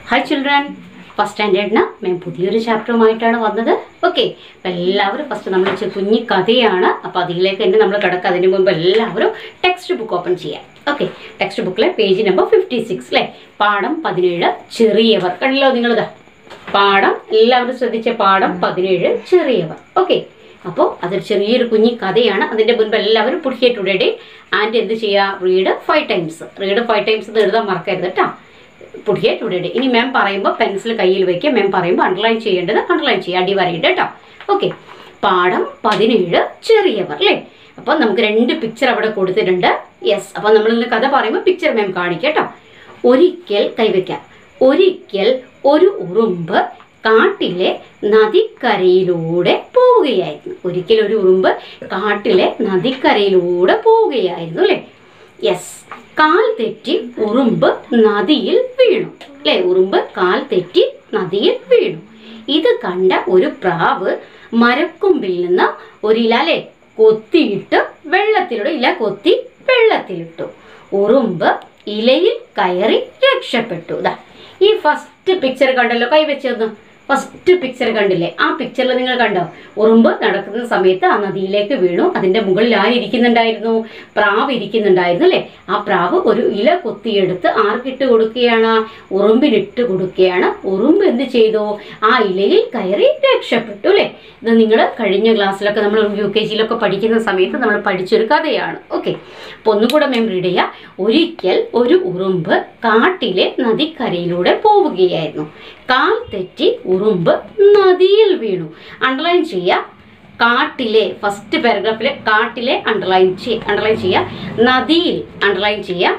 Hi children first സ്റ്റാൻഡേർഡിന് ഞാൻ പുതിയൊരു ചാപ്റ്ററുമായിട്ടാണ് വന്നത് ഓക്കെ അപ്പം എല്ലാവരും ഫസ്റ്റ് നമ്മൾ വെച്ച കുഞ്ഞി കഥയാണ് അപ്പോൾ അതിലേക്ക് തന്നെ നമ്മൾ കിടക്കുക അതിന് മുമ്പ് എല്ലാവരും ടെക്സ്റ്റ് ബുക്ക് ഓപ്പൺ ചെയ്യാം ഓക്കെ ടെക്സ്റ്റ് ബുക്കിലെ പേജ് നമ്പർ ഫിഫ്റ്റി സിക്സ് അല്ലേ പാഠം പതിനേഴ് ചെറിയവർ കണ്ടല്ലോ നിങ്ങളിതാ പാഠം എല്ലാവരും ശ്രദ്ധിച്ച പാഠം പതിനേഴ് ചെറിയവർ ഓക്കെ അപ്പോൾ അതൊരു ചെറിയൊരു കുഞ്ഞി കഥയാണ് അതിൻ്റെ മുൻപ് എല്ലാവരും പുട്ട് ടുഡേ ആൻഡ് എന്ത് ചെയ്യുക read five times read five times എന്ന് എഴുതാൻ മറക്കരുത് കേട്ടോ പുടിയെ ടുഡേ ഇനി മാം പറയുമ്പോൾ പെൻസിൽ കയ്യിൽ വയ്ക്കുക മാം പറയുമ്പോൾ അണ്ടർലൈൻ ചെയ്യേണ്ടത് അണ്ടർലൈൻ ചെയ്യുക അടി വരയിട്ട് കേട്ടോ ഓക്കെ പാഠം പതിനേഴ് ചെറിയവർ അല്ലേ അപ്പോൾ നമുക്ക് രണ്ട് പിക്ചർ അവിടെ കൊടുത്തിട്ടുണ്ട് യെസ് അപ്പോൾ നമ്മൾ കഥ പറയുമ്പോൾ പിക്ചർ മാം കാണിക്കാം കേട്ടോ ഒരിക്കൽ കൈവയ്ക്കാം ഒരിക്കൽ ഒരു ഉറുമ്പ് കാട്ടിലെ നദിക്കരയിലൂടെ പോവുകയായിരുന്നു ഒരിക്കൽ ഒരു ഉറുമ്പ് കാട്ടിലെ നദിക്കരയിലൂടെ പോവുകയായിരുന്നു അല്ലേ യെസ് കാൽ തെറ്റി ഉറുമ്പ് നദിയിൽ വീണു അല്ലേ ഉറുമ്പ് കാൽ തെറ്റി നദിയിൽ വീണു ഇത് കണ്ട ഒരു പ്രാവ് മരക്കൊമ്പിൽ നിന്ന് ഒരു ഇല അല്ലേ കൊത്തിയിട്ട് വെള്ളത്തിലൂടെ ഇല കൊത്തി വെള്ളത്തിലിട്ടു ഉറുമ്പ് ഇലയിൽ കയറി രക്ഷപ്പെട്ടു ഇതാ ഈ ഫസ്റ്റ് പിക്ചർ കണ്ടല്ലോ കൈവച്ചൊന്ന് ഫസ്റ്റ് പിക്ചർ കണ്ടില്ലേ ആ പിക്ചറിൽ നിങ്ങൾ കണ്ടോ ഉറുമ്പ് നടക്കുന്ന സമയത്ത് ആ നദിയിലേക്ക് വീണു അതിന്റെ മുകളിൽ ആരിയ്ക്കുന്നുണ്ടായിരുന്നു പ്രാവ് ഇരിക്കുന്നുണ്ടായിരുന്നു അല്ലേ ആ പ്രാവ് ഒരു ഇല കൊത്തിയെടുത്ത് ആർക്കിട്ട് കൊടുക്കുകയാണ് ഉറുമ്പിനിട്ട് കൊടുക്കുകയാണ് ഉറുമ്പ് എന്ത് ചെയ്തു ആ ഇലയിൽ കയറി രക്ഷപ്പെട്ടു അല്ലേ ഇത് നിങ്ങൾ കഴിഞ്ഞ ക്ലാസ്സിലൊക്കെ നമ്മൾ യു കെ ജിയിലൊക്കെ പഠിക്കുന്ന സമയത്ത് നമ്മൾ പഠിച്ചൊരു കഥയാണ് ഓക്കെ അപ്പോൾ ഒന്നുകൂടെ മെം റീഡ് ചെയ്യാം ഒരിക്കൽ ഒരു ഉറുമ്പ് കാട്ടിലെ നദിക്കരയിലൂടെ പോവുകയായിരുന്നു കാൽ തെറ്റി ഉറുമ്പ് നദിയിൽ വീണു അണ്ടർലൈൻ ചെയ്യുക കാട്ടിലെ ഫസ്റ്റ് പാരഗ്രാഫിലെ കാട്ടിലെ അണ്ടർലൈൻ ചെയ്യ അണ്ടർലൈൻ ചെയ്യുക നദിയിൽ അണ്ടർലൈൻ ചെയ്യുക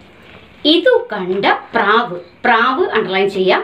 ഇതു കണ്ട പ്രാവ് പ്രാവ് അണ്ടർലൈൻ ചെയ്യുക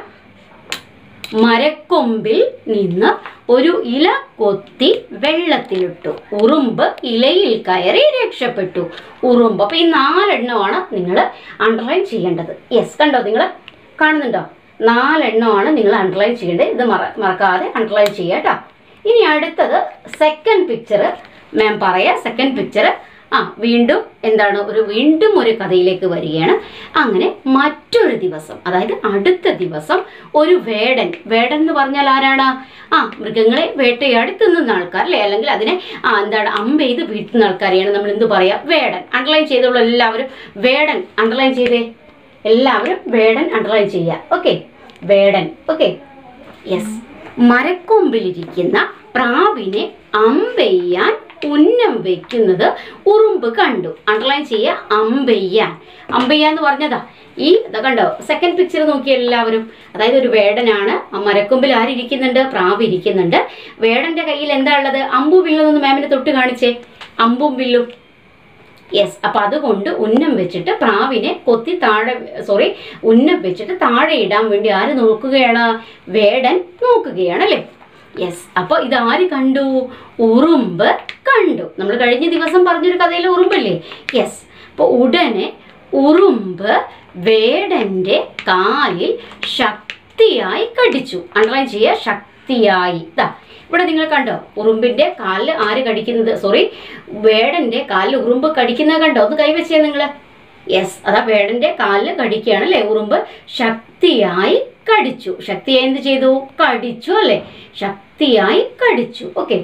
മരക്കൊമ്പിൽ നിന്ന് ഒരു ഇല കൊത്തി വെള്ളത്തിലിട്ടു ഉറുമ്പ് ഇലയിൽ കയറി രക്ഷപ്പെട്ടു ഉറുമ്പ് അപ്പൊ ഈ നാലെണ്ണമാണ് നിങ്ങൾ അണ്ടർലൈൻ ചെയ്യേണ്ടത് യെസ് കണ്ടോ നിങ്ങൾ കാണുന്നുണ്ടോ നാലെണ്ണമാണ് നിങ്ങൾ അണ്ടർലൈൻ ചെയ്യേണ്ടത് ഇത് മറ മറക്കാതെ അണ്ടർലൈൻ ചെയ്യുക കേട്ടോ ഇനി അടുത്തത് സെക്കൻഡ് പിക്ചർ മാം പറയാം സെക്കൻഡ് പിക്ചർ ആ വീണ്ടും എന്താണ് ഒരു വീണ്ടും ഒരു കഥയിലേക്ക് വരികയാണ് അങ്ങനെ മറ്റൊരു ദിവസം അതായത് അടുത്ത ദിവസം ഒരു വേടൻ വേടൻ എന്ന് പറഞ്ഞാൽ ആരാണ് ആ മൃഗങ്ങളെ വേട്ടയാടി തിന്നുന്ന ആൾക്കാർ അല്ലേ അല്ലെങ്കിൽ അതിനെ ആ എന്താണ് അമ്പ ചെയ്ത് വീട്ടുന്ന ആൾക്കാരെയാണ് നമ്മൾ എന്ത് പറയാ വേടൻ അണ്ടർലൈൻ ചെയ്തോളൂ എല്ലാവരും വേടൻ അണ്ടർലൈൻ ചെയ്തേ എല്ലാവരും വേടൻ അണ്ടർലൈൻ ചെയ്യുക ഓക്കെ വേടൻ ഓക്കെ യെസ് മരക്കൊമ്പിലിരിക്കുന്ന പ്രാവിനെ അമ്പെയ്യാൻ ഉന്നം വെക്കുന്നത് ഉറുമ്പ് കണ്ടു അണ്ടർലൈൻ ചെയ്യുക അമ്പെയ്യാൻ അമ്പെയ്യാൻ എന്ന് പറഞ്ഞതാ ഈ ഇതാ കണ്ടോ സെക്കൻഡ് പിക്ചർ നോക്കി എല്ലാവരും അതായത് ഒരു വേടനാണ് ആ മരക്കൊമ്പിൽ ആരിയ്ക്കുന്നുണ്ട് പ്രാവ് ഇരിക്കുന്നുണ്ട് വേടന്റെ കയ്യിൽ എന്താ ഉള്ളത് അമ്പും വില്ലും ഒന്ന് മാമിനെ തൊട്ട് കാണിച്ചേ അമ്പും വില്ലും യെസ് അപ്പൊ അതുകൊണ്ട് ഉന്നം വെച്ചിട്ട് പ്രാവിനെ കൊത്തി താഴെ സോറി ഉന്നം വെച്ചിട്ട് താഴെ ഇടാൻ വേണ്ടി ആര് നോക്കുകയാണ് വേടൻ നോക്കുകയാണ് അല്ലേ യെസ് അപ്പോൾ ഇത് ആര് കണ്ടു ഉറുമ്പ് കണ്ടു നമ്മൾ കഴിഞ്ഞ ദിവസം പറഞ്ഞൊരു കഥയിലെ ഉറുമ്പല്ലേ യെസ് അപ്പോൾ ഉടനെ ഉറുമ്പ് വേടന്റെ കാലിൽ ശക്തിയായി കടിച്ചു അണ്ടർലൈൻ ചെയ്യുക ശക്തിയായി ഇതാ ഇവിടെ നിങ്ങൾ കണ്ടോ ഉറുമ്പിന്റെ കാലിൽ ആര് കടിക്കുന്നത് സോറി വേടന്റെ കാലിൽ ഉറുമ്പ് കടിക്കുന്നത് കണ്ടോ ഒന്ന് കൈവച്ചേ നിങ്ങൾ യെസ് അതാ വേടന്റെ കാലിൽ കടിക്കുകയാണ് അല്ലേ ഉറുമ്പ് ശക്തിയായി കടിച്ചു ശക്തിയായി എന്ത് ചെയ്തു കടിച്ചു അല്ലേ ശക്തിയായി കടിച്ചു ഓക്കെ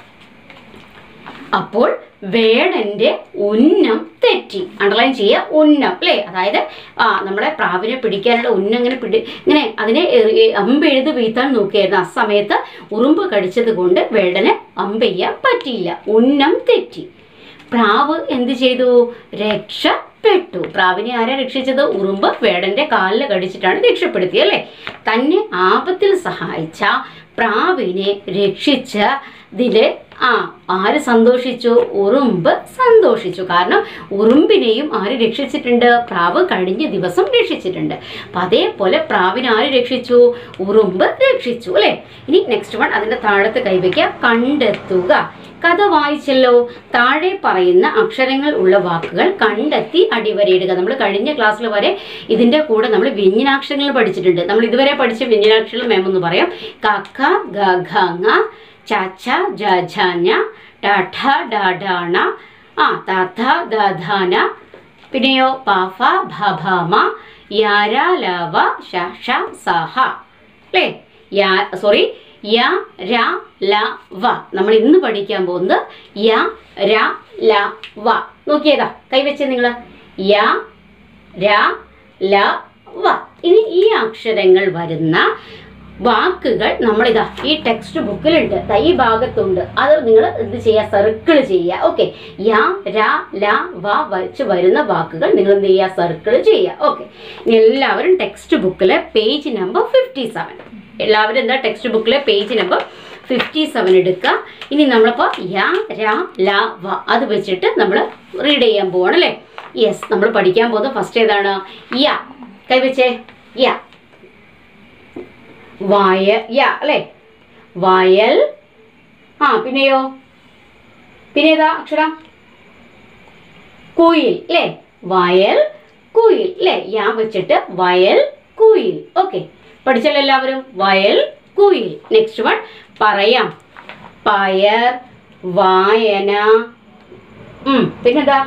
അപ്പോൾ വേടന്റെ ഉന്നം തെറ്റി അണ്ടർലൈൻ ചെയ്യുക ഉന്നം അല്ലേ അതായത് ആ നമ്മളെ പ്രാവിനെ പിടിക്കാനുള്ള ഉന്നം ഇങ്ങനെ പിടി ഇങ്ങനെ അതിനെ എറി- അമ്പെഴുത് വീഴ്ത്താൻ നോക്കിയായിരുന്നു ആ സമയത്ത് ഉറുമ്പ് കടിച്ചത് കൊണ്ട് വേടന് അമ്പെയ്യാൻ പറ്റിയില്ല ഉന്നം തെറ്റി പ്രാവ് എന്ത് ചെയ്തു രക്ഷപ്പെട്ടു പ്രാവിനെ ആരാ രക്ഷിച്ചത് ഉറുമ്പ് വേടന്റെ കാലിൽ കടിച്ചിട്ടാണ് രക്ഷപ്പെടുത്തിയത് അല്ലേ തന്നെ ആപത്തിൽ സഹായിച്ച പ്രാവിനെ രക്ഷിച്ചതില് ആ ആര് സന്തോഷിച്ചു ഉറുമ്പ് സന്തോഷിച്ചു കാരണം ഉറുമ്പിനെയും ആര് രക്ഷിച്ചിട്ടുണ്ട് പ്രാവ് കഴിഞ്ഞ ദിവസം രക്ഷിച്ചിട്ടുണ്ട് അപ്പം അതേപോലെ പ്രാവിനെ ആര് രക്ഷിച്ചു ഉറുമ്പ് രക്ഷിച്ചു അല്ലേ ഇനി നെക്സ്റ്റ് വൺ അതിൻ്റെ താഴത്ത് കൈവയ്ക്കുക കണ്ടെത്തുക കഥ വായിച്ചല്ലോ താഴെ പറയുന്ന അക്ഷരങ്ങൾ ഉള്ള വാക്കുകൾ കണ്ടെത്തി അടിവരയിടുക നമ്മൾ കഴിഞ്ഞ ക്ലാസ്സിൽ വരെ ഇതിൻ്റെ കൂടെ നമ്മൾ വ്യഞ്ജനാക്ഷരങ്ങൾ പഠിച്ചിട്ടുണ്ട് നമ്മൾ ഇതുവരെ പഠിച്ച വ്യഞ്ജനാക്ഷരങ്ങൾ മാം ഒന്ന് പറയാം കക്ക ഗ ഘ ങ ച ഛ ജ ഝ ഞ ട ഠ ഡ ഡ ണ ആ ത ഥ ദ ധ ന പിന്നെയോ പ ഫ ഭ ഭ മ യാ രാ ല വ ഷ ഷ സ ഹ അല്ലേ യാ സോറി യ ര ല വ നമ്മൾ ഇന്ന് പഠിക്കാൻ പോകുന്നത് യ ര ല വ നോക്കിയതാ കൈവച്ച് നിങ്ങൾ യ ര ല വ ഇനി ഈ അക്ഷരങ്ങൾ വരുന്ന വാക്കുകൾ നമ്മളിതാ ഈ ടെക്സ്റ്റ് ബുക്കിലുണ്ട് ദാ ഈ ഭാഗത്തുണ്ട് അത് നിങ്ങൾ എന്ത് ചെയ്യുക സർക്കിൾ ചെയ്യുക ഓക്കെ യാ ര ല വ വച്ച് വരുന്ന വാക്കുകൾ നിങ്ങൾ എന്ത് ചെയ്യുക സർക്കിൾ ചെയ്യുക ഓക്കെ ഇനി എല്ലാവരും ടെക്സ്റ്റ് ബുക്കിലെ പേജ് നമ്പർ ഫിഫ്റ്റി സെവൻ എല്ലാവരും എന്താ ടെക്സ്റ്റ് ബുക്കിലെ പേജ് നമ്പർ ഫിഫ്റ്റി സെവൻ എടുക്കുക ഇനി നമ്മളിപ്പോൾ യാ ര ല വ അത് വെച്ചിട്ട് നമ്മൾ റീഡ് ചെയ്യാൻ പോവാണ് അല്ലേ യെസ് നമ്മൾ പഠിക്കാൻ പോകുന്നത് ഫസ്റ്റ് ഏതാണ് യ കൈവച്ചേ യ വായ യ അല്ലേ വയൽ ആ പിന്നെയോ പിന്നെ ഏതാ അക്ഷരം കുയിൽ അല്ലേ വയൽ കുയിൽ അല്ലേ യാ വെച്ചിട്ട് വയൽ കുയിൽ ഓക്കെ പഠിച്ചല്ലോ എല്ലാവരും വയൽ കുയിൽ നെക്സ്റ്റ് വൺ പറയാം പയർ വായന ഉം, പിന്നെന്താ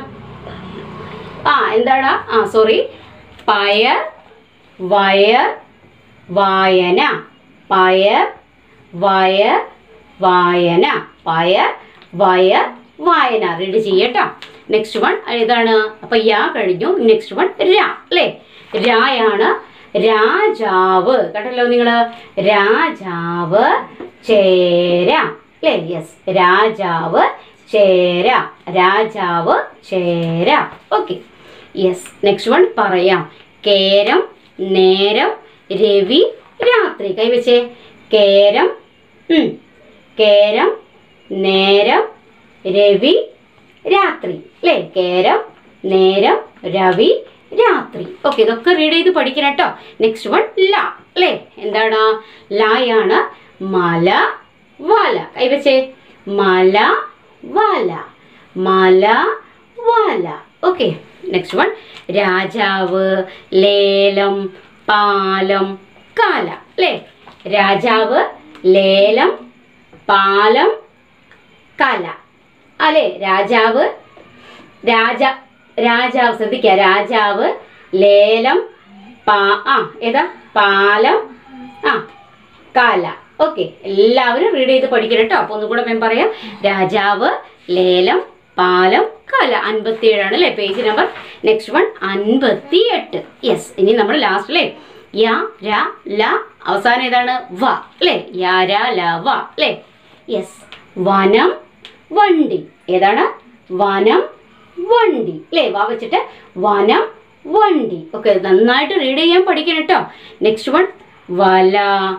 ആ എന്താടാ ആ സോറി പയർ വയർ വായന പയർ വയർ വായന പയർ വയർ വായന റീഡ് ചെയ്യട്ടോ നെക്സ്റ്റ് വൺ ഏതാണ് അപ്പൊ യാ കഴിഞ്ഞു നെക്സ്റ്റ് വൺ രാ അല്ലേ രായാണ് രാജാവ് കേട്ടല്ലോ നിങ്ങള് രാജാവ് ചേര അല്ലേ യെസ് രാജാവ് ചേര രാജാവ് ചേര ഓക്കെ യെസ് നെക്സ്റ്റ് വൺ പറയാം കേരം നേരം രവി രാത്രി കൈവച്ചേ കേരം ഉം. കേരം നേരം രവി രാത്രി അല്ലേ കേരം നേരം രവി രാത്രി ഓക്കെ ഇതൊക്കെ റീഡ് ചെയ്ത് പഠിക്കണം കേട്ടോ നെക്സ്റ്റ് വൺ ല അല്ലേ എന്താണ് ലായാണ് മല വല കൈവച്ചേ മല വല മല വല ഓക്കെ നെക്സ്റ്റ് വൺ രാജാവ് ലേലം പാലം കാല അല്ലേ രാജാവ് ലേലം പാലം കല അല്ലേ രാജാവ് രാജ രാജാവ് ശ്രദ്ധിക്കുക രാജാവ് ലേലം പാ ആ ഏതാ പാലം ആ കാല ഓക്കെ എല്ലാവരും റീഡ് ചെയ്ത് പഠിക്കണം കേട്ടോ അപ്പൊ ഒന്നുകൂടെ ഞാൻ പറയാം രാജാവ് ലേലം പാലം കാല അൻപത്തി ഏഴാണ് അല്ലേ പേജ് നമ്പർ നെക്സ്റ്റ് വൺ അൻപത്തി എട്ട് യെസ് ഇനി നമ്മൾ ലാസ്റ്റ് അല്ലേ യാ ര ല അവസാനം ഏതാണ് വ അല്ലേ യാ ര ല വ അല്ലേ യെസ് വനം വണ്ടി ഏതാണ് വനം വണ്ടി അല്ലേ വാ വെച്ചിട്ട് വനം വണ്ടി ഓക്കെ നന്നായിട്ട് റീഡ് ചെയ്യാൻ പഠിക്കണം കേട്ടോ നെക്സ്റ്റ് വൺ വല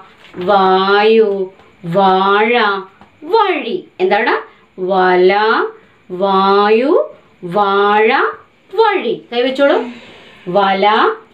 വായു വാഴ വഴി എന്താണ് വല വായു വാഴ വഴി കൈവച്ചോളൂ വല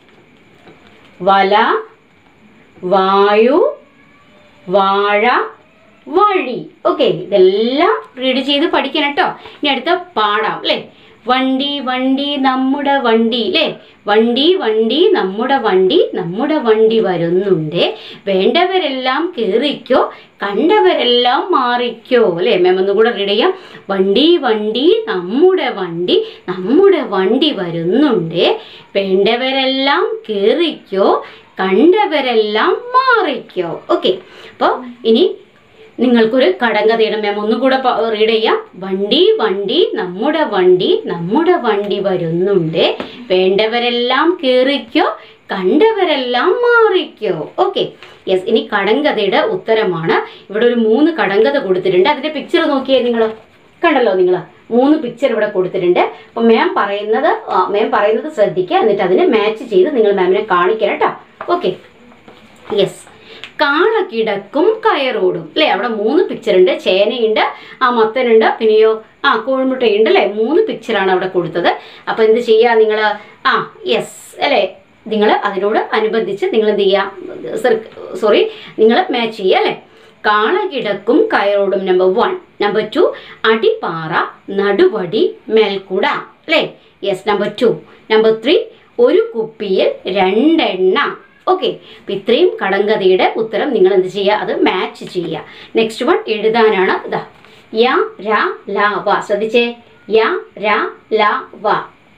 വല വായു വാഴ വഴി ഓക്കെ ഇതെല്ലാം റീഡ് ചെയ്ത് പഠിക്കണം കേട്ടോ ഇനി അടുത്ത പാടാം അല്ലേ വണ്ടി വണ്ടി നമ്മുടെ വണ്ടി അല്ലേ വണ്ടി വണ്ടി നമ്മുടെ വണ്ടി നമ്മുടെ വണ്ടി വരുന്നുണ്ട് വേണ്ടവരെല്ലാം കേറിക്കോ കണ്ടവരെല്ലാം മാറിക്കോ അല്ലേ മാം ഒന്നും കൂടെ റീഡ് ചെയ്യാം വണ്ടി വണ്ടി നമ്മുടെ വണ്ടി നമ്മുടെ വണ്ടി വരുന്നുണ്ട് വേണ്ടവരെല്ലാം കേറിക്കോ കണ്ടവരെല്ലാം മാറിക്കോ ഓക്കെ അപ്പോൾ ഇനി നിങ്ങൾക്കൊരു കടങ്കഥയുടെ മാം ഒന്നുകൂടെ റീഡ് ചെയ്യാം വണ്ടി വണ്ടി നമ്മുടെ വണ്ടി നമ്മുടെ വണ്ടി വരുന്നുണ്ട് വേണ്ടവരെല്ലാം കേറിക്കോ കണ്ടവരെല്ലാം മാറിക്കോ ഓക്കെ യെസ് ഇനി കടങ്കഥയുടെ ഉത്തരമാണ് ഇവിടെ ഒരു മൂന്ന് കടങ്കഥ കൊടുത്തിട്ടുണ്ട് അതിന്റെ പിക്ചർ നോക്കിയേ നിങ്ങൾ കണ്ടല്ലോ നിങ്ങൾ മൂന്ന് പിക്ചർ ഇവിടെ കൊടുത്തിട്ടുണ്ട് അപ്പം മാം പറയുന്നത് മാം പറയുന്നത് ശ്രദ്ധിക്കുക എന്നിട്ട് അതിനെ മാച്ച് ചെയ്ത് നിങ്ങൾ മാമിനെ കാണിക്കണം കേട്ടോ ഓക്കെ യെസ് കാള കിടക്കും കയറോടും അല്ലേ അവിടെ മൂന്ന് പിക്ചർ ഉണ്ട് ചേനയുണ്ട് ആ മത്തനുണ്ട് പിന്നെയോ ആ കോഴിമുട്ടയുണ്ട് അല്ലേ മൂന്ന് പിക്ചറാണ് അവിടെ കൊടുത്തത് അപ്പോൾ എന്ത് ചെയ്യുക നിങ്ങൾ ആ യെസ് അല്ലേ നിങ്ങൾ അതിനോട് അനുബന്ധിച്ച് നിങ്ങൾ എന്ത് ചെയ്യുക സോറി നിങ്ങൾ മാച്ച് ചെയ്യുക അല്ലേ കാള കിടക്കും കയറോടും നമ്പർ വൺ നമ്പർ ടു അടിപ്പാറ നടുവടി മേൽക്കുട അല്ലേ yes number two number three ഒരു കുപ്പിയിൽ രണ്ടെണ്ണ ഓക്കെ അപ്പം ഇത്രയും കടങ്കഥയുടെ ഉത്തരം നിങ്ങൾ എന്ത് ചെയ്യുക അത് മാച്ച് ചെയ്യുക നെക്സ്റ്റ് വൺ എഴുതാനാണ് ഇതാ യ ര ല വ ശ്രദ്ധിച്ചേ യ ര ല വ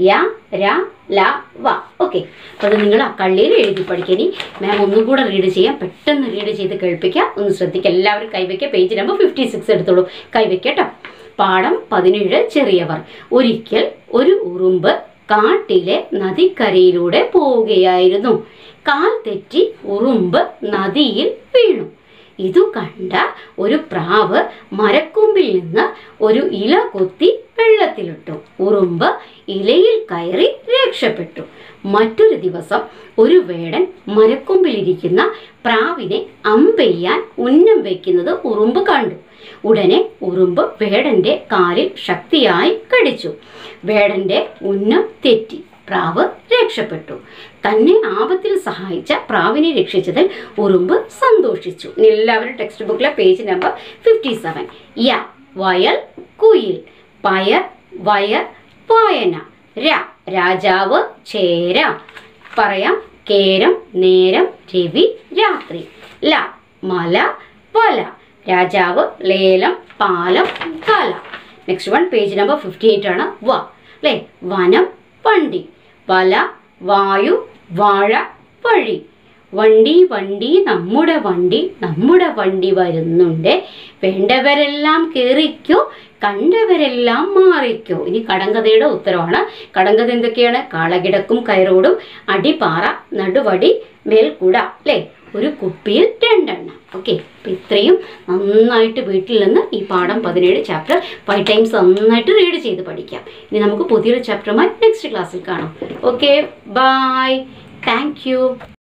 യ ര ല വ ഓക്കെ അപ്പോൾ അത് നിങ്ങൾ ആ കള്ളിയിൽ എഴുതി പഠിക്കുക ഇനി മാം ഒന്നും കൂടെ റീഡ് ചെയ്യാം പെട്ടെന്ന് റീഡ് ചെയ്ത് കേൾപ്പിക്കുക ഒന്ന് ശ്രദ്ധിക്കുക എല്ലാവരും കൈവയ്ക്കുക പേജ് നമ്പർ ഫിഫ്റ്റി സിക്സ് എടുത്തോളൂ കൈവയ്ക്കുക കേട്ടോ പാഠം പതിനേഴ് ചെറിയവർ ഒരിക്കൽ ഒരു ഉറുമ്പ് കാട്ടിലെ നദിക്കരയിലൂടെ പോവുകയായിരുന്നു കാൽ തെറ്റി ഉറുമ്പ് നദിയിൽ വീണു ഇതു കണ്ട ഒരു പ്രാവ് മരക്കൊമ്പിൽ നിന്ന് ഒരു ഇല കൊത്തി വെള്ളത്തിലിട്ടു ഉറുമ്പ് ഇലയിൽ കയറി രക്ഷപ്പെട്ടു മറ്റൊരു ദിവസം ഒരു വേടൻ മരക്കൊമ്പിലിരിക്കുന്ന പ്രാവിനെ അമ്പെയ്യാൻ ഉന്നം വയ്ക്കുന്നത് ഉറുമ്പ് കണ്ടു ഉടനെ ഉറുമ്പ് വേടന്റെ കാലിൽ ശക്തിയായി കടിച്ചു വേടന്റെ ഉന്നം തെറ്റി പ്രാവ് രക്ഷപ്പെട്ടു തന്നെ ആപത്തിൽ സഹായിച്ച പ്രാവിനെ രക്ഷിച്ചതിൽ ഉറുമ്പ് സന്തോഷിച്ചു ഇനി എല്ലാവരും ടെക്സ്റ്റ് ബുക്കിലെ പേജ് നമ്പർ ഫിഫ്റ്റി സെവൻ യ വയൽ കുയിൽ പയർ വയർ വായന ര രാജാവ് ചേര പറയാം കേരം നേരം രവി രാത്രി ല മല വല രാജാവ് ലേലം പാലം കല next one page number fifty eight ആണ് വ അല്ലേ വനം വണ്ടി വല വായു വാഴ വഴി വണ്ടി വണ്ടി നമ്മുടെ വണ്ടി നമ്മുടെ വണ്ടി വരുന്നുണ്ട് വേണ്ടവരെല്ലാം കേറിക്കോ കണ്ടവരെല്ലാം മാറിക്കോ ഇനി കടങ്കഥയുടെ ഉത്തരവാണ് കടങ്കഥ എന്തൊക്കെയാണ് കാളകിടക്കും കയറോടും അടിപ്പാറ നടുവടി മേൽക്കുട അല്ലേ ഒരു കുപ്പിയിൽ രണ്ടെണ്ണം ഓക്കെ അപ്പം ഇത്രയും നന്നായിട്ട് വീട്ടിൽ നിന്ന് ഈ പാഠം പതിനേഴ് ചാപ്റ്റർ ഫൈവ് ടൈംസ് നന്നായിട്ട് റീഡ് ചെയ്ത് പഠിക്കാം ഇനി നമുക്ക് പുതിയൊരു ചാപ്റ്ററുമായി നെക്സ്റ്റ് ക്ലാസ്സിൽ കാണാം ഓക്കെ ബൈ താങ്ക് യു